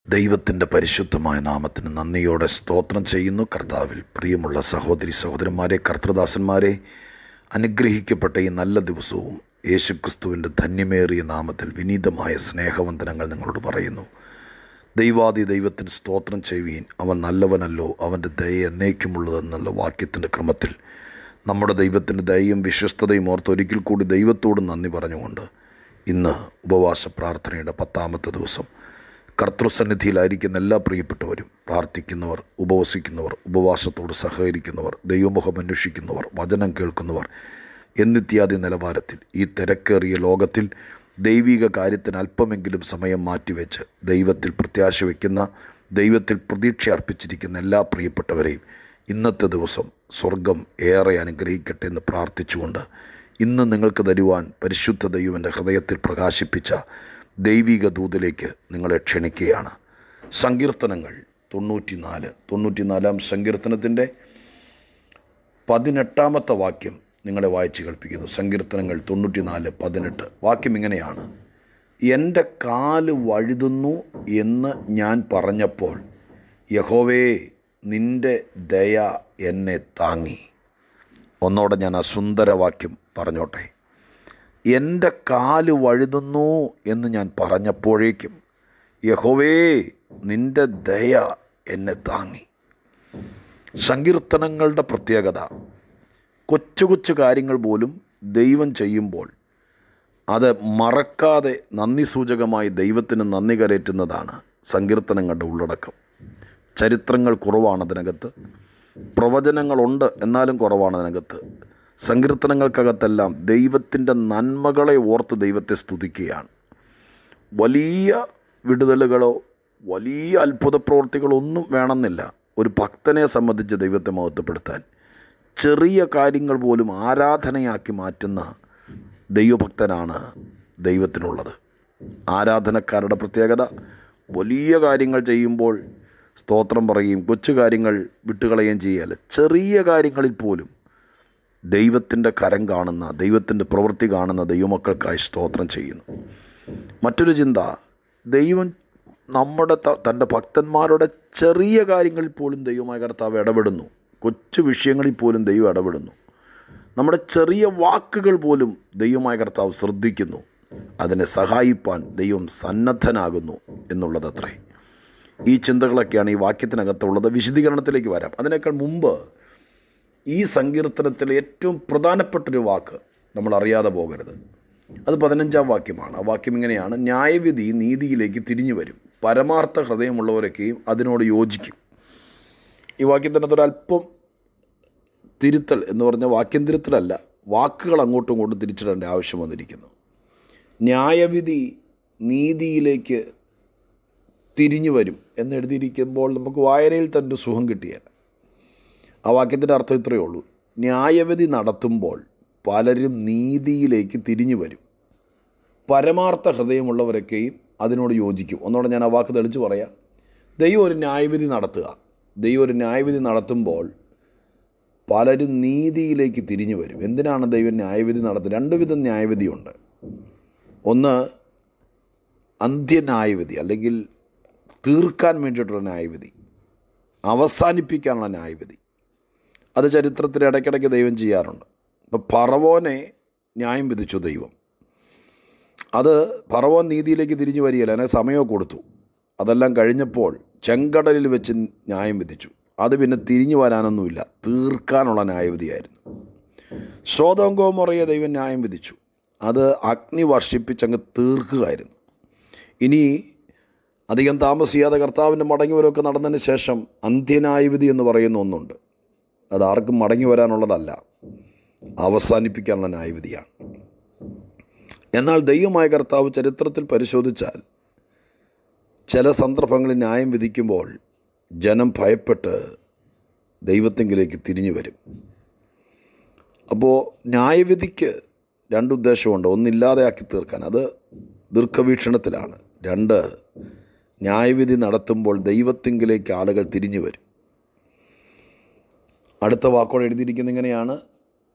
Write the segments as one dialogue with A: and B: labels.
A: ദൈവത്തിൻ്റെ പരിശുദ്ധമായ നാമത്തിന് നന്ദിയോടെ സ്തോത്രം ചെയ്യുന്നു കർത്താവിൽ പ്രിയമുള്ള സഹോദരി സഹോദരന്മാരെ കർത്തൃദാസന്മാരെ അനുഗ്രഹിക്കപ്പെട്ട ഈ നല്ല ദിവസവും യേശുക്രിസ്തുവിൻ്റെ ധന്യമേറിയ നാമത്തിൽ വിനീതമായ സ്നേഹവന്ദനങ്ങൾ നിങ്ങളോട് പറയുന്നു ദൈവാദി ദൈവത്തിന് സ്തോത്രം ചെയ്യുവീൻ അവൻ നല്ലവനല്ലോ അവൻ്റെ ദയ എന്നേക്കുമുള്ളതെന്നുള്ള വാക്യത്തിൻ്റെ ക്രമത്തിൽ നമ്മുടെ ദൈവത്തിൻ്റെ ദയയും വിശ്വസ്തതയും ഓർത്ത് ഒരിക്കൽ കൂടി ദൈവത്തോട് നന്ദി പറഞ്ഞുകൊണ്ട് ഇന്ന് ഉപവാസ പ്രാർത്ഥനയുടെ പത്താമത്തെ ദിവസം കർത്തൃസന്നിധിയിലായിരിക്കുന്ന എല്ലാ പ്രിയപ്പെട്ടവരും പ്രാർത്ഥിക്കുന്നവർ ഉപവസിക്കുന്നവർ ഉപവാസത്തോട് സഹകരിക്കുന്നവർ ദൈവമുഖം അന്വേഷിക്കുന്നവർ വചനം കേൾക്കുന്നവർ എന്നിത്യാദി നിലവാരത്തിൽ ഈ തിരക്കേറിയ ലോകത്തിൽ ദൈവിക കാര്യത്തിന് അല്പമെങ്കിലും സമയം മാറ്റിവെച്ച് ദൈവത്തിൽ പ്രത്യാശ വയ്ക്കുന്ന ദൈവത്തിൽ പ്രതീക്ഷ അർപ്പിച്ചിരിക്കുന്ന എല്ലാ പ്രിയപ്പെട്ടവരെയും ഇന്നത്തെ ദിവസം സ്വർഗം ഏറെ അനുഗ്രഹിക്കട്ടെ എന്ന് പ്രാർത്ഥിച്ചുകൊണ്ട് ഇന്ന് നിങ്ങൾക്ക് തരുവാൻ പരിശുദ്ധ ദൈവം എൻ്റെ ഹൃദയത്തിൽ പ്രകാശിപ്പിച്ച ദൈവിക ദൂതിലേക്ക് നിങ്ങളെ ക്ഷണിക്കുകയാണ് സങ്കീർത്തനങ്ങൾ തൊണ്ണൂറ്റിനാല് തൊണ്ണൂറ്റിനാലാം സങ്കീർത്തനത്തിൻ്റെ പതിനെട്ടാമത്തെ വാക്യം നിങ്ങളെ വായിച്ച് കേൾപ്പിക്കുന്നു സങ്കീർത്തനങ്ങൾ തൊണ്ണൂറ്റിനാല് പതിനെട്ട് വാക്യം ഇങ്ങനെയാണ് എൻ്റെ കാല് വഴുതുന്നു എന്ന് ഞാൻ പറഞ്ഞപ്പോൾ യഹോവേ നിൻ്റെ ദയ എന്നെ താങ്ങി ഒന്നോടെ ഞാൻ ആ സുന്ദരവാക്യം പറഞ്ഞോട്ടെ എൻ്റെ കാല് വഴുതുന്നു എന്ന് ഞാൻ പറഞ്ഞപ്പോഴേക്കും യഹോവേ നിൻ്റെ ദയ എന്നെ താങ്ങി സങ്കീർത്തനങ്ങളുടെ പ്രത്യേകത കൊച്ചു കൊച്ചു കാര്യങ്ങൾ പോലും ദൈവം ചെയ്യുമ്പോൾ അത് മറക്കാതെ നന്ദി സൂചകമായി ദൈവത്തിന് നന്ദി കരയറ്റുന്നതാണ് സങ്കീർത്തനങ്ങളുടെ ഉള്ളടക്കം ചരിത്രങ്ങൾ കുറവാണ് അതിനകത്ത് പ്രവചനങ്ങളുണ്ട് എന്നാലും കുറവാണ് അതിനകത്ത് സങ്കീർത്തനങ്ങൾക്കകത്തെല്ലാം ദൈവത്തിൻ്റെ നന്മകളെ ഓർത്ത് ദൈവത്തെ സ്തുതിക്കുകയാണ് വലിയ വിടുതലുകളോ വലിയ അത്ഭുത പ്രവൃത്തികളോ ഒന്നും വേണമെന്നില്ല ഒരു ഭക്തനെ സംബന്ധിച്ച് ദൈവത്തെ മഹത്വപ്പെടുത്താൻ ചെറിയ കാര്യങ്ങൾ പോലും ആരാധനയാക്കി മാറ്റുന്ന ദൈവഭക്തനാണ് ദൈവത്തിനുള്ളത് ആരാധനക്കാരുടെ പ്രത്യേകത വലിയ കാര്യങ്ങൾ ചെയ്യുമ്പോൾ സ്തോത്രം പറയുകയും കൊച്ചു കാര്യങ്ങൾ വിട്ടുകളയുകയും ചെയ്യല്ല ചെറിയ കാര്യങ്ങളിൽ പോലും ദൈവത്തിൻ്റെ കരം കാണുന്ന ദൈവത്തിൻ്റെ പ്രവൃത്തി കാണുന്ന ദൈവമക്കൾക്കായി സ്തോത്രം ചെയ്യുന്നു മറ്റൊരു ചിന്ത ദൈവം നമ്മുടെ ത- തൻ്റെ ഭക്തന്മാരുടെ ചെറിയ കാര്യങ്ങളിൽ പോലും ദൈവമായ കർത്താവ് ഇടപെടുന്നു കൊച്ചു വിഷയങ്ങളിൽ പോലും ദൈവം ഇടപെടുന്നു നമ്മുടെ ചെറിയ വാക്കുകൾ പോലും ദൈവമായ കർത്താവ് ശ്രദ്ധിക്കുന്നു അതിനെ സഹായിപ്പാൻ ദൈവം സന്നദ്ധനാകുന്നു എന്നുള്ളതത്രേ ഈ ചിന്തകളൊക്കെയാണ് ഈ വാക്യത്തിനകത്തുള്ളത് വിശദീകരണത്തിലേക്ക് വരാം അതിനേക്കാൾ മുമ്പ് ഈ സങ്കീർത്തനത്തിലെ ഏറ്റവും പ്രധാനപ്പെട്ടൊരു വാക്ക് നമ്മൾ അറിയാതെ പോകരുത് അത് പതിനഞ്ചാം വാക്യമാണ് ആ വാക്യം ഇങ്ങനെയാണ് ന്യായവിധി നീതിയിലേക്ക് തിരിഞ്ഞു വരും പരമാർത്ഥ ഹൃദയമുള്ളവരൊക്കെയും അതിനോട് യോജിക്കും ഈ വാക്യത്തിനകത്ത് ഒരല്പം തിരുത്തൽ എന്ന് പറഞ്ഞ വാക്യം തിരുത്തലല്ല വാക്കുകൾ അങ്ങോട്ടും ഇങ്ങോട്ടും തിരിച്ചിടേണ്ട ആവശ്യം വന്നിരിക്കുന്നു ന്യായവിധി നീതിയിലേക്ക് തിരിഞ്ഞു വരും എന്നെഴുതിയിരിക്കുമ്പോൾ നമുക്ക് വായനയിൽ തന്നെ സുഖം കിട്ടിയാൽ ആ വാക്യത്തിൻ്റെ അർത്ഥം ഇത്രയേ ഉള്ളൂ ന്യായവിധി നടത്തുമ്പോൾ പലരും നീതിയിലേക്ക് തിരിഞ്ഞു വരും പരമാർത്ഥ ഹൃദയമുള്ളവരൊക്കെയും അതിനോട് യോജിക്കും ഒന്നോടെ ഞാൻ ആ വാക്ക് തെളിച്ച് പറയാം ദൈവം ഒരു ന്യായവിധി നടത്തുക ദൈവം ഒരു ന്യായവിധി നടത്തുമ്പോൾ പലരും നീതിയിലേക്ക് തിരിഞ്ഞു വരും എന്തിനാണ് ദൈവം ന്യായവിധി നടത്തുന്നത് രണ്ട് വിധം ന്യായവിധിയുണ്ട് ഒന്ന് അന്ത്യന്യായവിധി അല്ലെങ്കിൽ തീർക്കാൻ വേണ്ടിയിട്ടുള്ള ന്യായവിധി അവസാനിപ്പിക്കാനുള്ള ന്യായവിധി അത് ചരിത്രത്തിൽ ഇടയ്ക്കിടയ്ക്ക് ദൈവം ചെയ്യാറുണ്ട് ഇപ്പോൾ പറവോനെ ന്യായം വിധിച്ചു ദൈവം അത് പറവോൻ നീതിയിലേക്ക് തിരിഞ്ഞു വരികയില്ല അതിനെ സമയമൊക്കെ കൊടുത്തു അതെല്ലാം കഴിഞ്ഞപ്പോൾ ചെങ്കടലിൽ വെച്ച് ന്യായം വിധിച്ചു അത് പിന്നെ തിരിഞ്ഞു വരാനൊന്നുമില്ല തീർക്കാനുള്ള ന്യായവിധിയായിരുന്നു സ്വതങ്കോമുറയെ ദൈവം ന്യായം വിധിച്ചു അത് അഗ്നി വർഷിപ്പിച്ചങ്ങ് തീർക്കുകയായിരുന്നു ഇനി അധികം താമസിയാതെ കർത്താവിൻ്റെ മടങ്ങിവരവൊക്കെ നടന്നതിന് ശേഷം അന്ത്യന്യായവിധി എന്ന് പറയുന്ന ഒന്നുണ്ട് അത് ആർക്കും മടങ്ങി വരാനുള്ളതല്ല അവസാനിപ്പിക്കാനുള്ള ന്യായവിധിയാണ് എന്നാൽ ദൈവമായ കർത്താവ് ചരിത്രത്തിൽ പരിശോധിച്ചാൽ ചില സന്ദർഭങ്ങളിൽ ന്യായം വിധിക്കുമ്പോൾ ജനം ഭയപ്പെട്ട് ദൈവത്തെങ്കിലേക്ക് തിരിഞ്ഞു വരും അപ്പോൾ ന്യായവിധിക്ക് രണ്ട് ഉദ്ദേശമുണ്ട് ഒന്നില്ലാതെയാക്കി തീർക്കാൻ അത് ദീർഘവീക്ഷണത്തിലാണ് രണ്ട് ന്യായവിധി നടത്തുമ്പോൾ ദൈവത്തെങ്കിലേക്ക് ആളുകൾ തിരിഞ്ഞു വരും അടുത്ത വാക്കോടെ എഴുതിയിരിക്കുന്ന ഇങ്ങനെയാണ്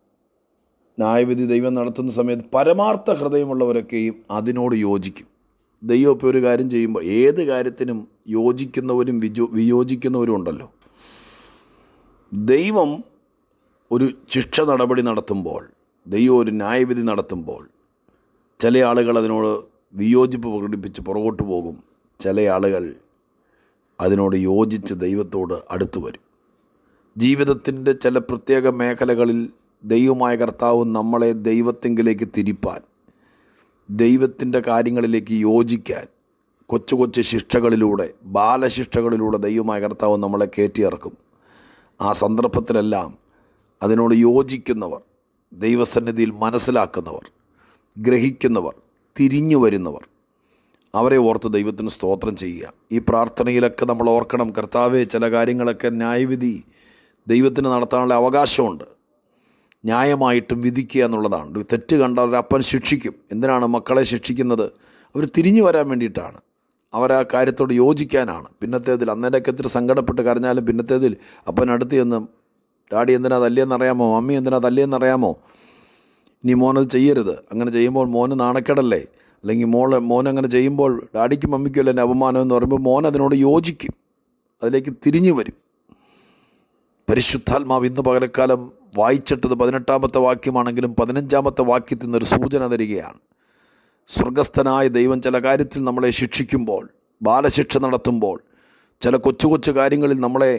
A: ന്യായവിധി ദൈവം നടത്തുന്ന സമയത്ത് പരമാർത്ഥ ഹൃദയമുള്ളവരൊക്കെയും അതിനോട് യോജിക്കും ദൈവം ഇപ്പോൾ ഒരു കാര്യം ചെയ്യുമ്പോൾ ഏത് കാര്യത്തിനും യോജിക്കുന്നവരും വിജോ വിയോജിക്കുന്നവരും ഉണ്ടല്ലോ ദൈവം ഒരു ശിക്ഷ നടപടി നടത്തുമ്പോൾ ദൈവം ഒരു ന്യായവിധി നടത്തുമ്പോൾ ചില ആളുകൾ അതിനോട് വിയോജിപ്പ് പ്രകടിപ്പിച്ച് പുറകോട്ട് പോകും ചില ആളുകൾ അതിനോട് യോജിച്ച് ദൈവത്തോട് അടുത്തു വരും ജീവിതത്തിൻ്റെ ചില പ്രത്യേക മേഖലകളിൽ ദൈവമായ കർത്താവ് നമ്മളെ ദൈവത്തെങ്കിലേക്ക് തിരിപ്പാൻ ദൈവത്തിൻ്റെ കാര്യങ്ങളിലേക്ക് യോജിക്കാൻ കൊച്ചു കൊച്ചു ശിക്ഷകളിലൂടെ ബാലശിക്ഷകളിലൂടെ ദൈവമായ കർത്താവ് നമ്മളെ കയറ്റിയിറക്കും ആ സന്ദർഭത്തിലെല്ലാം അതിനോട് യോജിക്കുന്നവർ ദൈവസന്നിധിയിൽ മനസ്സിലാക്കുന്നവർ ഗ്രഹിക്കുന്നവർ തിരിഞ്ഞു വരുന്നവർ അവരെ ഓർത്ത് ദൈവത്തിന് സ്തോത്രം ചെയ്യുക ഈ പ്രാർത്ഥനയിലൊക്കെ നമ്മൾ ഓർക്കണം കർത്താവെ ചില കാര്യങ്ങളൊക്കെ ന്യായവിധി ദൈവത്തിന് നടത്താനുള്ള അവകാശമുണ്ട് ന്യായമായിട്ടും വിധിക്കുക എന്നുള്ളതാണ് ഒരു തെറ്റ് കണ്ട ഒരു അപ്പൻ ശിക്ഷിക്കും എന്തിനാണ് മക്കളെ ശിക്ഷിക്കുന്നത് അവർ തിരിഞ്ഞു വരാൻ വേണ്ടിയിട്ടാണ് അവർ ആ കാര്യത്തോട് യോജിക്കാനാണ് പിന്നത്തേതിൽ അന്നേരൊക്കെ ഇത്തിരി സങ്കടപ്പെട്ട് കരഞ്ഞാലും പിന്നത്തേതിൽ അപ്പൻ അടുത്ത് ചെന്ന് ഡാഡി എന്തിനാ തല്ലിയെന്നറിയാമോ മമ്മി എന്തിനാ തല്ലിയെന്നറിയാമോ നീ മോനത് ചെയ്യരുത് അങ്ങനെ ചെയ്യുമ്പോൾ മോന് നാണക്കേടല്ലേ അല്ലെങ്കിൽ മോൾ മോൻ അങ്ങനെ ചെയ്യുമ്പോൾ ഡാഡിക്കും മമ്മിക്കും അല്ലേ എൻ്റെ അപമാനം എന്ന് പറയുമ്പോൾ മോൻ അതിനോട് യോജിക്കും അതിലേക്ക് തിരിഞ്ഞു വരും പരിശുദ്ധാത്മാവ് ഇന്ന് പകലക്കാലം വായിച്ചിട്ടത് പതിനെട്ടാമത്തെ വാക്യമാണെങ്കിലും പതിനഞ്ചാമത്തെ വാക്യത്തിൽ നിന്നൊരു സൂചന തരികയാണ് സ്വർഗസ്ഥനായ ദൈവം ചില കാര്യത്തിൽ നമ്മളെ ശിക്ഷിക്കുമ്പോൾ ബാലശിക്ഷ നടത്തുമ്പോൾ ചില കൊച്ചു കൊച്ചു കാര്യങ്ങളിൽ നമ്മളെ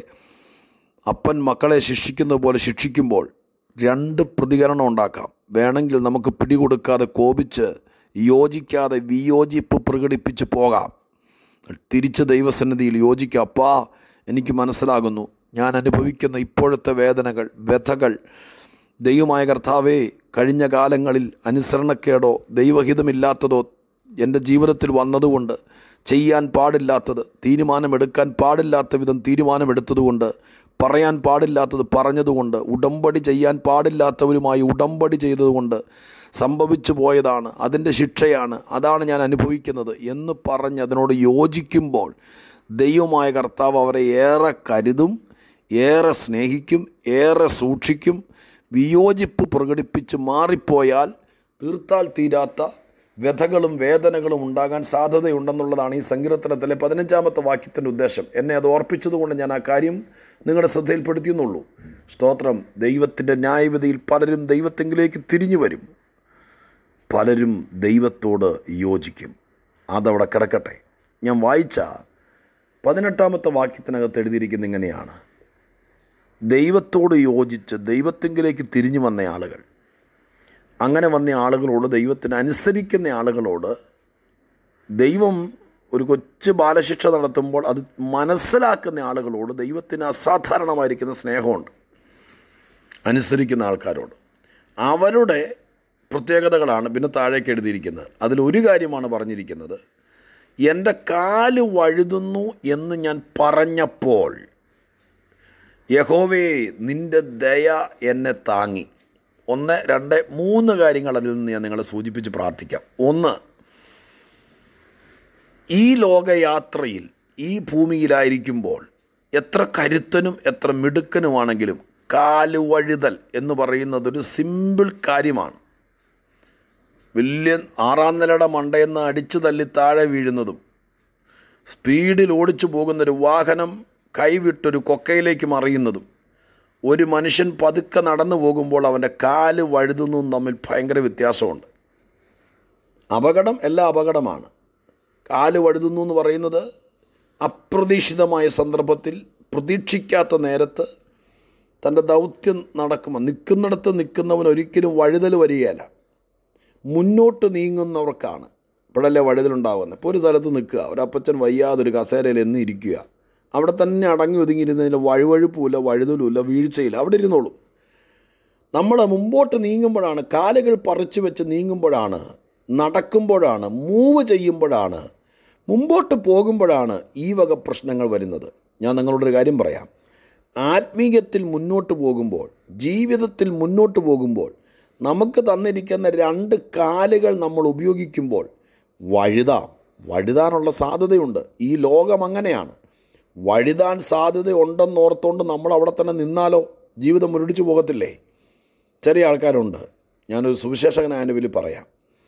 A: അപ്പൻ മക്കളെ ശിക്ഷിക്കുന്നത് പോലെ ശിക്ഷിക്കുമ്പോൾ രണ്ട് പ്രതികരണം ഉണ്ടാക്കാം വേണമെങ്കിൽ നമുക്ക് പിടികൊടുക്കാതെ കോപിച്ച് യോജിക്കാതെ വിയോജിപ്പ് പ്രകടിപ്പിച്ച് പോകാം തിരിച്ച് ദൈവസന്നിധിയിൽ യോജിക്കുക അപ്പാ എനിക്ക് മനസ്സിലാകുന്നു ഞാൻ അനുഭവിക്കുന്ന ഇപ്പോഴത്തെ വേദനകൾ വ്യഥകൾ ദൈവമായ കർത്താവേ കഴിഞ്ഞ കാലങ്ങളിൽ അനുസരണക്കേടോ ദൈവഹിതമില്ലാത്തതോ എൻ്റെ ജീവിതത്തിൽ വന്നതുകൊണ്ട് ചെയ്യാൻ പാടില്ലാത്തത് തീരുമാനമെടുക്കാൻ പാടില്ലാത്ത വിധം തീരുമാനമെടുത്തതുകൊണ്ട് പറയാൻ പാടില്ലാത്തത് പറഞ്ഞതുകൊണ്ട് ഉടമ്പടി ചെയ്യാൻ പാടില്ലാത്തവരുമായി ഉടമ്പടി ചെയ്തതുകൊണ്ട് സംഭവിച്ചു പോയതാണ് അതിൻ്റെ ശിക്ഷയാണ് അതാണ് ഞാൻ അനുഭവിക്കുന്നത് എന്ന് പറഞ്ഞ് അതിനോട് യോജിക്കുമ്പോൾ ദൈവമായ കർത്താവ് അവരെ ഏറെ കരുതും ഏറെ സ്നേഹിക്കും ഏറെ സൂക്ഷിക്കും വിയോജിപ്പ് പ്രകടിപ്പിച്ച് മാറിപ്പോയാൽ തീർത്താൽ തീരാത്ത വ്യഥകളും വേദനകളും ഉണ്ടാകാൻ സാധ്യതയുണ്ടെന്നുള്ളതാണ് ഈ സങ്കീർത്തനത്തിലെ പതിനഞ്ചാമത്തെ വാക്യത്തിൻ്റെ ഉദ്ദേശം എന്നെ അത് ഓർപ്പിച്ചതുകൊണ്ട് ഞാൻ ആ കാര്യം നിങ്ങളുടെ ശ്രദ്ധയിൽപ്പെടുത്തിയെന്നുള്ളൂ സ്തോത്രം ദൈവത്തിൻ്റെ ന്യായവിധിയിൽ പലരും ദൈവത്തെങ്കിലേക്ക് തിരിഞ്ഞു വരും പലരും ദൈവത്തോട് യോജിക്കും അതവിടെ കിടക്കട്ടെ ഞാൻ വായിച്ച പതിനെട്ടാമത്തെ വാക്യത്തിനകത്ത് എഴുതിയിരിക്കുന്ന ഇങ്ങനെയാണ് ദൈവത്തോട് യോജിച്ച് ദൈവത്തെങ്കിലേക്ക് തിരിഞ്ഞു വന്ന ആളുകൾ അങ്ങനെ വന്ന ആളുകളോട് ദൈവത്തിന് അനുസരിക്കുന്ന ആളുകളോട് ദൈവം ഒരു കൊച്ചു ബാലശിക്ഷ നടത്തുമ്പോൾ അത് മനസ്സിലാക്കുന്ന ആളുകളോട് ദൈവത്തിന് അസാധാരണമായിരിക്കുന്ന സ്നേഹമുണ്ട് അനുസരിക്കുന്ന ആൾക്കാരോട് അവരുടെ പ്രത്യേകതകളാണ് പിന്നെ താഴേക്ക് എഴുതിയിരിക്കുന്നത് അതിലൊരു കാര്യമാണ് പറഞ്ഞിരിക്കുന്നത് എൻ്റെ കാല് വഴുതുന്നു എന്ന് ഞാൻ പറഞ്ഞപ്പോൾ യഹോവേ നിൻ്റെ ദയ എന്നെ താങ്ങി ഒന്ന് രണ്ട് മൂന്ന് കാര്യങ്ങൾ അതിൽ നിന്ന് ഞാൻ നിങ്ങളെ സൂചിപ്പിച്ച് പ്രാർത്ഥിക്കാം ഒന്ന് ഈ ലോകയാത്രയിൽ ഈ ഭൂമിയിലായിരിക്കുമ്പോൾ എത്ര കരുത്തനും എത്ര മിടുക്കനുമാണെങ്കിലും കാല് വഴുതൽ എന്ന് പറയുന്നത് ഒരു സിമ്പിൾ കാര്യമാണ് വലിയ ആറാം നിലയുടെ മണ്ടയെന്ന് അടിച്ചു തല്ലി താഴെ വീഴുന്നതും സ്പീഡിൽ ഓടിച്ചു പോകുന്നൊരു വാഹനം കൈവിട്ടൊരു കൊക്കയിലേക്ക് മറിയുന്നതും ഒരു മനുഷ്യൻ പതുക്കെ നടന്നു പോകുമ്പോൾ അവൻ്റെ കാല് വഴുതുന്നതും തമ്മിൽ ഭയങ്കര വ്യത്യാസമുണ്ട് അപകടം എല്ലാ അപകടമാണ് കാല് വഴുതുന്നു എന്ന് പറയുന്നത് അപ്രതീക്ഷിതമായ സന്ദർഭത്തിൽ പ്രതീക്ഷിക്കാത്ത നേരത്ത് തൻ്റെ ദൗത്യം നടക്കുമ്പോൾ നിൽക്കുന്നിടത്ത് നിൽക്കുന്നവൻ ഒരിക്കലും വഴുതൽ വരികയല്ല മുന്നോട്ട് നീങ്ങുന്നവർക്കാണ് ഇപ്പോഴല്ലേ വഴുതലുണ്ടാകുന്നത് ഇപ്പോൾ ഒരു സ്ഥലത്ത് നിൽക്കുക ഒരപ്പച്ചൻ വയ്യാതൊരു കസേരയിൽ എന്ന് ഇരിക്കുക അവിടെ തന്നെ അടങ്ങി ഒതുങ്ങിയിരുന്നതിൽ വഴുവഴുപ്പുമില്ല വഴുതലുമില്ല വീഴ്ചയില്ല അവിടെ ഇരുന്നോളൂ നമ്മൾ മുമ്പോട്ട് നീങ്ങുമ്പോഴാണ് കാലുകൾ പറിച്ചു വെച്ച് നീങ്ങുമ്പോഴാണ് നടക്കുമ്പോഴാണ് മൂവ് ചെയ്യുമ്പോഴാണ് മുമ്പോട്ട് പോകുമ്പോഴാണ് ഈ വക പ്രശ്നങ്ങൾ വരുന്നത് ഞാൻ നിങ്ങളോടൊരു കാര്യം പറയാം ആത്മീയത്തിൽ മുന്നോട്ട് പോകുമ്പോൾ ജീവിതത്തിൽ മുന്നോട്ട് പോകുമ്പോൾ നമുക്ക് തന്നിരിക്കുന്ന രണ്ട് കാലുകൾ നമ്മൾ ഉപയോഗിക്കുമ്പോൾ വഴുതാം വഴുതാനുള്ള സാധ്യതയുണ്ട് ഈ ലോകം അങ്ങനെയാണ് വഴുതാൻ സാധ്യതയുണ്ടെന്നോർത്തുകൊണ്ട് നമ്മൾ അവിടെ തന്നെ നിന്നാലോ ജീവിതം മുരടിച്ചു പോകത്തില്ലേ ചെറിയ ആൾക്കാരുണ്ട് ഞാനൊരു സുവിശേഷകനായ വലിയ പറയാം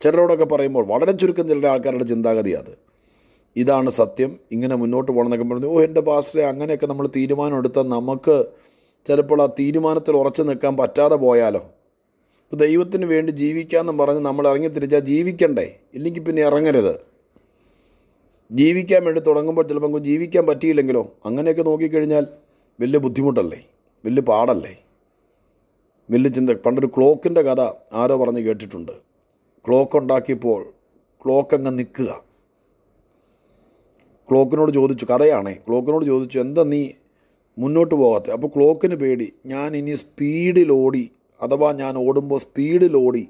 A: ചിലരോടൊക്കെ പറയുമ്പോൾ വളരെ ചുരുക്കം ചില ആൾക്കാരുടെ ചിന്താഗതി അത് ഇതാണ് സത്യം ഇങ്ങനെ മുന്നോട്ട് പോകണമെന്നൊക്കെ പറഞ്ഞു ഓ എൻ്റെ പാസ്റ്ററെ അങ്ങനെയൊക്കെ നമ്മൾ തീരുമാനം എടുത്താൽ നമുക്ക് ചിലപ്പോൾ ആ തീരുമാനത്തിൽ ഉറച്ചു നിൽക്കാൻ പറ്റാതെ പോയാലോ ഇപ്പോൾ ദൈവത്തിന് വേണ്ടി ജീവിക്കാമെന്നും പറഞ്ഞ് നമ്മൾ ഇറങ്ങി തിരിച്ചാൽ ജീവിക്കണ്ടേ ഇല്ലെങ്കിൽ പിന്നെ ഇറങ്ങരുത് ജീവിക്കാൻ വേണ്ടി തുടങ്ങുമ്പോൾ ചിലപ്പോൾ നമുക്ക് ജീവിക്കാൻ പറ്റിയില്ലെങ്കിലോ അങ്ങനെയൊക്കെ നോക്കിക്കഴിഞ്ഞാൽ വലിയ ബുദ്ധിമുട്ടല്ലേ വലിയ പാടല്ലേ വലിയ ചിന്ത പണ്ടൊരു ക്ലോക്കിൻ്റെ കഥ ആരോ പറഞ്ഞ് കേട്ടിട്ടുണ്ട് ക്ലോക്ക് ഉണ്ടാക്കിയപ്പോൾ ക്ലോക്ക് അങ്ങ് നിൽക്കുക ക്ലോക്കിനോട് ചോദിച്ചു കഥയാണേ ക്ലോക്കിനോട് ചോദിച്ചു എന്താ നീ മുന്നോട്ട് പോകാത്ത അപ്പോൾ ക്ലോക്കിന് പേടി ഞാൻ ഇനി സ്പീഡിൽ ഓടി അഥവാ ഞാൻ ഓടുമ്പോൾ സ്പീഡിൽ ഓടി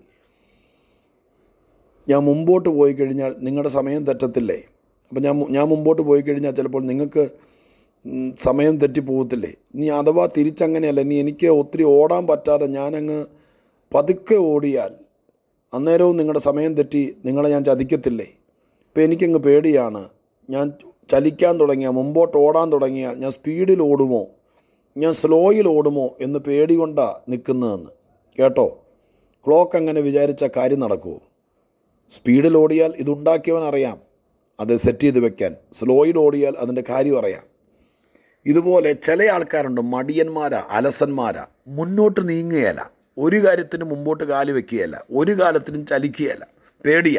A: ഞാൻ മുമ്പോട്ട് പോയി കഴിഞ്ഞാൽ നിങ്ങളുടെ സമയം തെറ്റത്തില്ലേ അപ്പം ഞാൻ മു- ഞാൻ മുമ്പോട്ട് പോയി കഴിഞ്ഞാൽ ചിലപ്പോൾ നിങ്ങൾക്ക് ഉം, സമയം തെറ്റിപ്പോകത്തില്ലേ നീ അഥവാ തിരിച്ചങ്ങനെയല്ല നീ എനിക്ക് ഒത്തിരി ഓടാൻ പറ്റാതെ ഞാനങ്ങ് പതുക്കെ ഓടിയാൽ അന്നേരവും നിങ്ങളുടെ സമയം തെറ്റി നിങ്ങളെ ഞാൻ ചതിക്കത്തില്ലേ ഇപ്പം എനിക്കങ്ങ് പേടിയാണ് ഞാൻ ചലിക്കാൻ തുടങ്ങിയാൽ മുമ്പോട്ട് ഓടാൻ തുടങ്ങിയാൽ ഞാൻ സ്പീഡിൽ ഓടുമോ ഞാൻ സ്ലോയിൽ ഓടുമോ എന്ന് പേടി കൊണ്ടാണ് നിൽക്കുന്നതെന്ന് കേട്ടോ ക്ലോക്ക് അങ്ങനെ വിചാരിച്ച കാര്യം നടക്കുമോ സ്പീഡിൽ ഓടിയാൽ ഇതുണ്ടാക്കിയവൻ അറിയാം അത് സെറ്റ് ചെയ്ത് വെക്കാൻ സ്ലോയിൽ ഓടിയാൽ അതിൻ്റെ കാര്യം അറിയാം ഇതുപോലെ ചില ആൾക്കാരുണ്ട് മടിയന്മാരാ അലസന്മാരാ മുന്നോട്ട് നീങ്ങുകയല്ല ഒരു കാര്യത്തിന് മുമ്പോട്ട് കാല് വെക്കുകയല്ല ഒരു കാലത്തിനും ചലിക്കുകയല്ല പേടിയ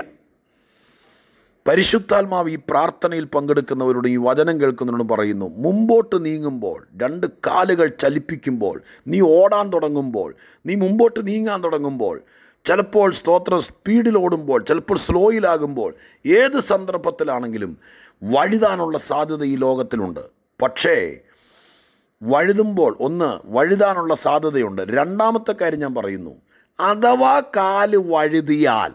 A: പരിശുദ്ധാത്മാവ് ഈ പ്രാർത്ഥനയിൽ പങ്കെടുക്കുന്നവരോടും ഈ വചനം കേൾക്കുന്നവരോടും പറയുന്നു മുമ്പോട്ട് നീങ്ങുമ്പോൾ രണ്ട് കാലുകൾ ചലിപ്പിക്കുമ്പോൾ നീ ഓടാൻ തുടങ്ങുമ്പോൾ നീ മുമ്പോട്ട് നീങ്ങാൻ തുടങ്ങുമ്പോൾ ചിലപ്പോൾ സ്തോത്രം സ്പീഡിൽ ഓടുമ്പോൾ ചിലപ്പോൾ സ്ലോയിലാകുമ്പോൾ ഏത് സന്ദർഭത്തിലാണെങ്കിലും വഴുതാനുള്ള സാധ്യത ഈ ലോകത്തിലുണ്ട് പക്ഷേ വഴുതുമ്പോൾ ഒന്ന് വഴുതാനുള്ള സാധ്യതയുണ്ട് രണ്ടാമത്തെ കാര്യം ഞാൻ പറയുന്നു അഥവാ കാല് വഴുതിയാൽ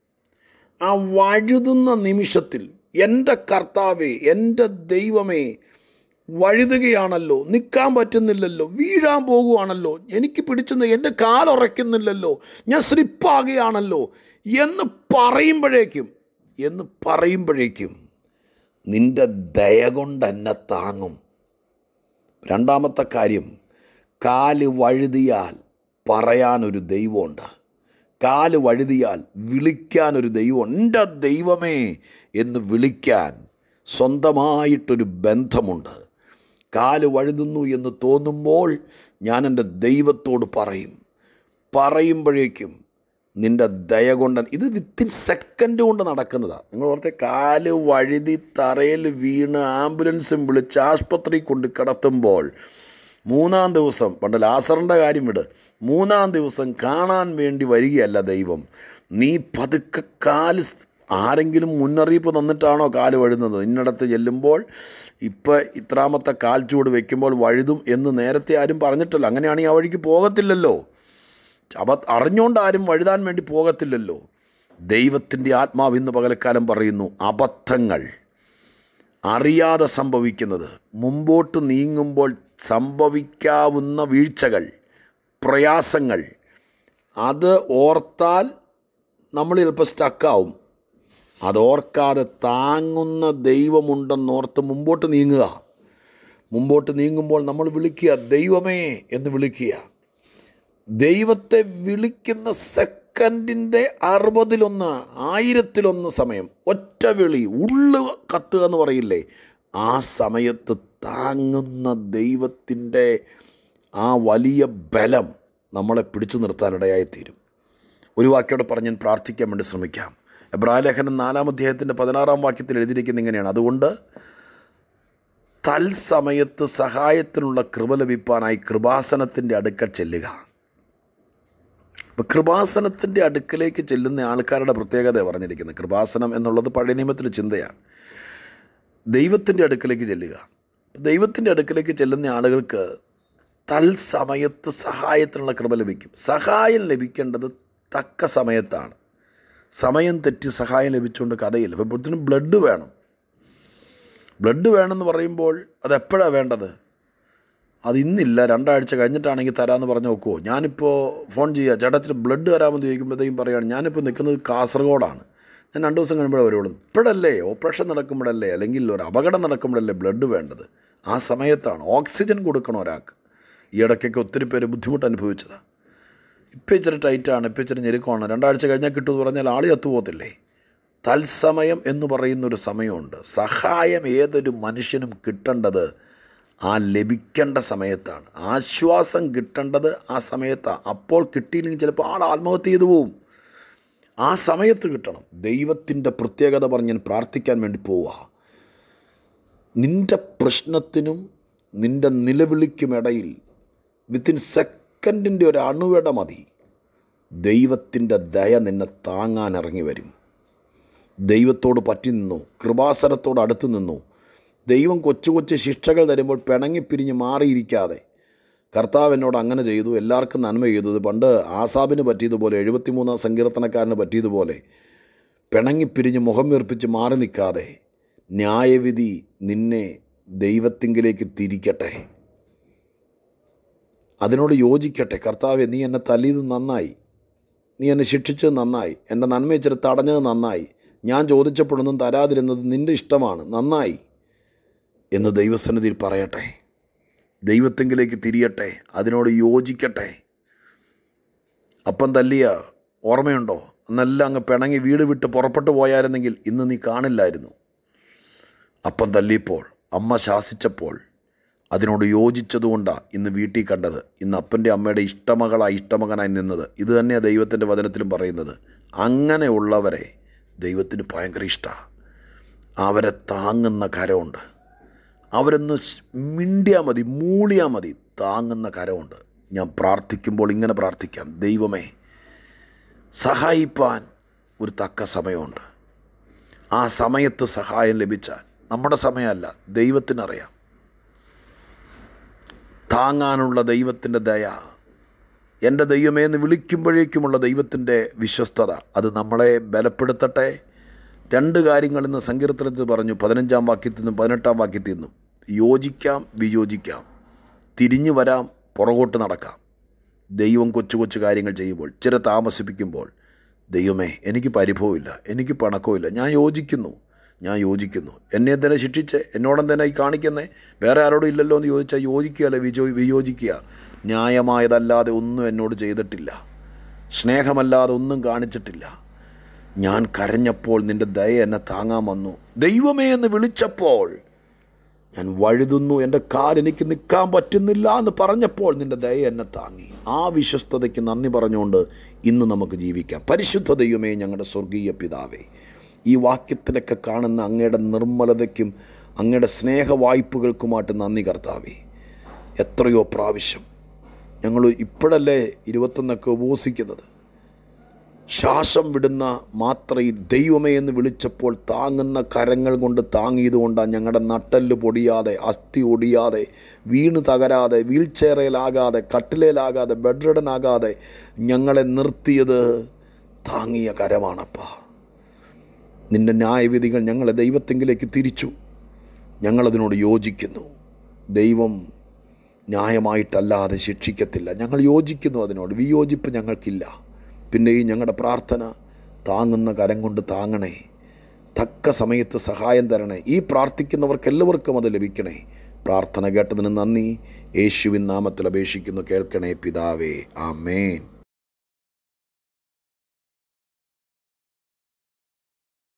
A: ആ വഴുതുന്ന നിമിഷത്തിൽ എൻ്റെ കർത്താവേ എൻ്റെ ദൈവമേ വഴുതുകയാണല്ലോ നിൽക്കാൻ പറ്റുന്നില്ലല്ലോ വീഴാൻ പോകുവാണല്ലോ എനിക്ക് പിടിച്ചെന്ന് എൻ്റെ കാലുറയ്ക്കുന്നില്ലല്ലോ ഞാൻ സ്ലിപ്പാകുകയാണല്ലോ എന്ന് പറയുമ്പോഴേക്കും എന്ന് പറയുമ്പോഴേക്കും നിൻ്റെ ദയ കൊണ്ട് എന്നെ താങ്ങും രണ്ടാമത്തെ കാര്യം കാല് വഴുതിയാൽ പറയാനൊരു ദൈവമുണ്ട് കാല് വഴുതിയാൽ വിളിക്കാനൊരു ദൈവം എൻ്റെ ദൈവമേ എന്ന് വിളിക്കാൻ സ്വന്തമായിട്ടൊരു ബന്ധമുണ്ട് കാല് വഴുതുന്നു എന്ന് തോന്നുമ്പോൾ ഞാൻ എൻ്റെ ദൈവത്തോട് പറയും പറയുമ്പോഴേക്കും നിൻ്റെ ദയ കൊണ്ട് ഇത് വിത്തിൻ സെക്കൻഡ് കൊണ്ട് നടക്കുന്നതാണ് നിങ്ങൾ ഓർത്തെ കാല് വഴുതി തറയിൽ വീണ് ആംബുലൻസും വിളിച്ച് ആസ്പത്രി കൊണ്ട് കിടത്തുമ്പോൾ മൂന്നാം ദിവസം പണ്ട് ലാസറിൻ്റെ കാര്യം വിട് മൂന്നാം ദിവസം കാണാൻ വേണ്ടി വരികയല്ല ദൈവം നീ പതുക്കെ കാല് സ്- ആരെങ്കിലും മുന്നറിയിപ്പ് തന്നിട്ടാണോ കാല് വഴുന്നത് ഇന്നിടത്ത് ചെല്ലുമ്പോൾ ഇപ്പം ഇത്രാമത്തെ കാൽ ചൂട് വെക്കുമ്പോൾ വഴുതും എന്ന് നേരത്തെ ആരും പറഞ്ഞിട്ടല്ലോ അങ്ങനെയാണെങ്കിൽ ആ വഴിക്ക് പോകത്തില്ലല്ലോ അവ അറിഞ്ഞുകൊണ്ട് ആരും വഴുതാൻ വേണ്ടി പോകത്തില്ലല്ലോ ദൈവത്തിൻ്റെ ആത്മാവ് ഇന്ന് പകലക്കാലം പറയുന്നു അബദ്ധങ്ങൾ അറിയാതെ സംഭവിക്കുന്നത് മുമ്പോട്ട് നീങ്ങുമ്പോൾ സംഭവിക്കാവുന്ന വീഴ്ചകൾ പ്രയാസങ്ങൾ അത് ഓർത്താൽ നമ്മൾ ചിലപ്പോൾ സ്റ്റക്കാവും അതോർക്കാതെ താങ്ങുന്ന ദൈവമുണ്ടെന്നോർത്ത് മുമ്പോട്ട് നീങ്ങുക മുമ്പോട്ട് നീങ്ങുമ്പോൾ നമ്മൾ വിളിക്കുക ദൈവമേ എന്ന് വിളിക്കുക ദൈവത്തെ വിളിക്കുന്ന സെക്കൻഡിൻ്റെ അറുപതിലൊന്ന് ആയിരത്തിലൊന്ന് സമയം ഒറ്റ വിളി ഉള്ളു കത്തുക എന്ന് പറയില്ലേ ആ സമയത്ത് താങ്ങുന്ന ദൈവത്തിൻ്റെ ആ വലിയ ബലം നമ്മളെ പിടിച്ചു നിർത്താനിടയായിത്തീരും ഒരു വാക്യോടെ പറഞ്ഞ് ഞാൻ പ്രാർത്ഥിക്കാൻ വേണ്ടി ശ്രമിക്കാം എബ്രാലേഖനം നാലാം അധ്യായത്തിൻ്റെ പതിനാറാം വാക്യത്തിൽ എഴുതിയിരിക്കുന്നത് ഇങ്ങനെയാണ് അതുകൊണ്ട് തൽസമയത്ത് സഹായത്തിനുള്ള കൃപ ലഭിപ്പാനായി കൃപാസനത്തിൻ്റെ അടുക്കൽ ചെല്ലുക അപ്പോൾ കൃപാസനത്തിൻ്റെ അടുക്കലേക്ക് ചെല്ലുന്ന ആൾക്കാരുടെ പ്രത്യേകത പറഞ്ഞിരിക്കുന്നത് കൃപാസനം എന്നുള്ളത് പഴയ നിയമത്തിൽ ചിന്തയാണ് ദൈവത്തിൻ്റെ അടുക്കലേക്ക് ചെല്ലുക ദൈവത്തിൻ്റെ അടുക്കലേക്ക് ചെല്ലുന്ന ആളുകൾക്ക് തൽസമയത്ത് സഹായത്തിനുള്ള കൃപ ലഭിക്കും സഹായം ലഭിക്കേണ്ടത് തക്ക സമയത്താണ് സമയം തെറ്റി സഹായം ലഭിച്ചുകൊണ്ട് കഥയില്ല അപ്പോൾ ബുദ്ധിന് ബ്ലഡ് വേണം ബ്ലഡ് വേണമെന്ന് പറയുമ്പോൾ അത് എപ്പോഴാണ് വേണ്ടത് അത് ഇന്നില്ല രണ്ടാഴ്ച കഴിഞ്ഞിട്ടാണെങ്കിൽ തരാമെന്ന് പറഞ്ഞു നോക്കുമോ ഞാനിപ്പോൾ ഫോൺ ചെയ്യുക ചേട്ടത്തിന് ബ്ലഡ് തരാമെന്ന് ചോദിക്കുമ്പോഴത്തേക്കും പറയുകയാണ് ഞാനിപ്പോൾ നിൽക്കുന്നത് കാസർഗോഡാണ് ഞാൻ രണ്ട് ദിവസം കഴിയുമ്പോഴേ വരുള്ളൂ ഇപ്പോഴല്ലേ ഓപ്പറേഷൻ നടക്കുമ്പോഴല്ലേ അല്ലെങ്കിൽ ഒരു അപകടം നടക്കുമ്പോഴല്ലേ ബ്ലഡ് വേണ്ടത് ആ സമയത്താണ് ഓക്സിജൻ കൊടുക്കണം ഒരാൾക്ക് ഈ ഇടയ്ക്കൊക്കെ ഒത്തിരി പേര് ബുദ്ധിമുട്ട് അനുഭവിച്ചതാണ് ഇപ്പം ഇച്ചിരി ടൈറ്റാണ് ഇപ്പം ഇച്ചിരി ഞെരുക്കമാണ് രണ്ടാഴ്ച കഴിഞ്ഞാൽ കിട്ടുമെന്ന് പറഞ്ഞാൽ ആൾ ചത്തുപോകത്തില്ലേ തത്സമയം എന്ന് പറയുന്നൊരു സമയമുണ്ട് സഹായം ഏതൊരു മനുഷ്യനും കിട്ടേണ്ടത് ആ ലഭിക്കേണ്ട സമയത്താണ് ആശ്വാസം കിട്ടേണ്ടത് ആ സമയത്താണ് അപ്പോൾ കിട്ടിയില്ലെങ്കിൽ ചിലപ്പോൾ ആൾ ആത്മഹത്യ ചെയ്തു പോവും ആ സമയത്ത് കിട്ടണം ദൈവത്തിൻ്റെ പ്രത്യേകത പറഞ്ഞ് ഞാൻ പ്രാർത്ഥിക്കാൻ വേണ്ടി പോവുക നിൻ്റെ പ്രശ്നത്തിനും നിൻ്റെ നിലവിളിക്കുമിടയിൽ വിത്തിൻ സെക്കൻഡിൻ്റെ ഒരു അണുവിട മതി ദൈവത്തിൻ്റെ ദയ നിന്നെ താങ്ങാൻ ഇറങ്ങി വരും ദൈവത്തോട് പറ്റി നിന്നു കൃപാസനത്തോട് അടുത്ത് നിന്നു ദൈവം കൊച്ചു കൊച്ചു ശിക്ഷകൾ തരുമ്പോൾ പിണങ്ങിപ്പിരിഞ്ഞ് മാറിയിരിക്കാതെ കർത്താവ് എന്നോട് അങ്ങനെ ചെയ്തു എല്ലാവർക്കും നന്മ ചെയ്തത് പണ്ട് ആസാബിന് പറ്റിയതുപോലെ എഴുപത്തിമൂന്നാം സങ്കീർത്തനക്കാരന് പറ്റിയതുപോലെ പിണങ്ങിപ്പിരിഞ്ഞ് മുഖം വീർപ്പിച്ച് മാറി നിൽക്കാതെ ന്യായവിധി നിന്നെ ദൈവത്തിങ്കിലേക്ക് തിരിക്കട്ടെ അതിനോട് യോജിക്കട്ടെ കർത്താവെ നീ എന്നെ തല്ലിയത് നന്നായി നീ എന്നെ ശിക്ഷിച്ചത് നന്നായി എൻ്റെ നന്മ ഇച്ചിരി തടഞ്ഞത് നന്നായി ഞാൻ ചോദിച്ചപ്പോഴൊന്നും തരാതിരുന്നത് നിൻ്റെ ഇഷ്ടമാണ് നന്നായി എന്ന് ദൈവസന്നിധിയിൽ പറയട്ടെ ദൈവത്തെങ്കിലേക്ക് തിരിയട്ടെ അതിനോട് യോജിക്കട്ടെ അപ്പം തല്ലിയ ഓർമ്മയുണ്ടോ അന്നെല്ലാം അങ്ങ് പിണങ്ങി വീട് വിട്ട് പുറപ്പെട്ടു പോയായിരുന്നെങ്കിൽ ഇന്ന് നീ കാണില്ലായിരുന്നു അപ്പം തല്ലിയപ്പോൾ അമ്മ ശാസിച്ചപ്പോൾ അതിനോട് യോജിച്ചതുകൊണ്ടാണ് ഇന്ന് വീട്ടിൽ കണ്ടത് ഇന്ന് അപ്പൻ്റെ അമ്മയുടെ ഇഷ്ടമകളായി ഇഷ്ടമകനായി നിന്നത് ഇത് തന്നെയാണ് ദൈവത്തിൻ്റെ വചനത്തിലും പറയുന്നത് അങ്ങനെയുള്ളവരെ ദൈവത്തിന് ഭയങ്കര ഇഷ്ടമാണ് അവരെ താങ്ങുന്ന കരമുണ്ട് അവരൊന്ന് മിണ്ടിയാൽ മതി മൂളിയാൽ മതി താങ്ങുന്ന കരമുണ്ട് ഞാൻ പ്രാർത്ഥിക്കുമ്പോൾ ഇങ്ങനെ പ്രാർത്ഥിക്കാം ദൈവമേ സഹായിപ്പാൻ ഒരു തക്ക സമയമുണ്ട് ആ സമയത്ത് സഹായം ലഭിച്ചാൽ നമ്മുടെ സമയമല്ല ദൈവത്തിനറിയാം താങ്ങാനുള്ള ദൈവത്തിൻ്റെ ദയ എൻ്റെ ദൈവമേ എന്ന് വിളിക്കുമ്പോഴേക്കുമുള്ള ദൈവത്തിൻ്റെ വിശ്വസ്തത അത് നമ്മളെ ബലപ്പെടുത്തട്ടെ രണ്ട് കാര്യങ്ങൾ ഇന്ന് സങ്കീർത്തനത്തിൽ പറഞ്ഞു പതിനഞ്ചാം വാക്യത്തിൽ നിന്നും പതിനെട്ടാം വാക്യത്തിൽ നിന്നും യോജിക്കാം വിയോജിക്കാം തിരിഞ്ഞു വരാം പുറകോട്ട് നടക്കാം ദൈവം കൊച്ചു കൊച്ചു കാര്യങ്ങൾ ചെയ്യുമ്പോൾ ചില താമസിപ്പിക്കുമ്പോൾ ദൈവമേ എനിക്ക് പരിഭവമില്ല എനിക്ക് പണക്കമില്ല ഞാൻ യോജിക്കുന്നു ഞാൻ യോജിക്കുന്നു എന്നെ എന്തിനാ ശിക്ഷിച്ച് എന്നോടെന്തിനാ ഈ കാണിക്കുന്നേ വേറെ ആരോടും ഇല്ലല്ലോ എന്ന് ചോദിച്ചാൽ യോജിക്കുകയല്ല വിജോ വിയോജിക്കുക ന്യായമായതല്ലാതെ ഒന്നും എന്നോട് ചെയ്തിട്ടില്ല സ്നേഹമല്ലാതെ ഒന്നും കാണിച്ചിട്ടില്ല ഞാൻ കരഞ്ഞപ്പോൾ നിന്റെ ദയ എന്നെ താങ്ങാൻ വന്നു ദൈവമേ എന്ന് വിളിച്ചപ്പോൾ ഞാൻ വഴുതുന്നു എൻ്റെ കാൽ എനിക്ക് നിൽക്കാൻ പറ്റുന്നില്ല എന്ന് പറഞ്ഞപ്പോൾ നിന്റെ ദയ എന്നെ താങ്ങി ആ വിശ്വസ്തതയ്ക്ക് നന്ദി പറഞ്ഞുകൊണ്ട് ഇന്ന് നമുക്ക് ജീവിക്കാം പരിശുദ്ധ ദൈവമേ ഞങ്ങളുടെ സ്വർഗീയ പിതാവേ ഈ വാക്യത്തിലൊക്കെ കാണുന്ന അങ്ങയുടെ നിർമ്മലതയ്ക്കും അങ്ങയുടെ സ്നേഹവായ്പകൾക്കുമായിട്ട് നന്ദി കർത്താവേ എത്രയോ പ്രാവശ്യം ഞങ്ങൾ ഇപ്പോഴല്ലേ ഇരുപത്തൊന്നൊക്കെ ഉപവസിക്കുന്നത് ശ്വാസം വിടുന്ന മാത്രയിൽ ദൈവമേ എന്ന് വിളിച്ചപ്പോൾ താങ്ങുന്ന കരങ്ങൾ കൊണ്ട് താങ്ങിയതുകൊണ്ടാണ് ഞങ്ങളുടെ നട്ടല് പൊടിയാതെ അസ്ഥി ഒടിയാതെ വീണ് തകരാതെ വീൽ ചെയറിലാകാതെ കട്ടിലേലാകാതെ ബെഡ്രിഡനാകാതെ ഞങ്ങളെ നിർത്തിയത് താങ്ങിയ കരമാണപ്പാ നിന്റെ ന്യായവിധികൾ ഞങ്ങളെ ദൈവത്തെങ്കിലേക്ക് തിരിച്ചു ഞങ്ങളതിനോട് യോജിക്കുന്നു ദൈവം ന്യായമായിട്ടല്ലാതെ ശിക്ഷിക്കത്തില്ല ഞങ്ങൾ യോജിക്കുന്നു അതിനോട് വിയോജിപ്പ് ഞങ്ങൾക്കില്ല പിന്നെയും ഞങ്ങളുടെ പ്രാർത്ഥന താങ്ങുന്ന കരം കൊണ്ട് താങ്ങണേ തക്ക സമയത്ത് സഹായം തരണേ ഈ പ്രാർത്ഥിക്കുന്നവർക്ക് എല്ലാവർക്കും അത് ലഭിക്കണേ പ്രാർത്ഥന കേട്ടതിന് നന്ദി യേശുവിൻ നാമത്തിൽ അപേക്ഷിക്കുന്നു കേൾക്കണേ പിതാവേ ആമേൻ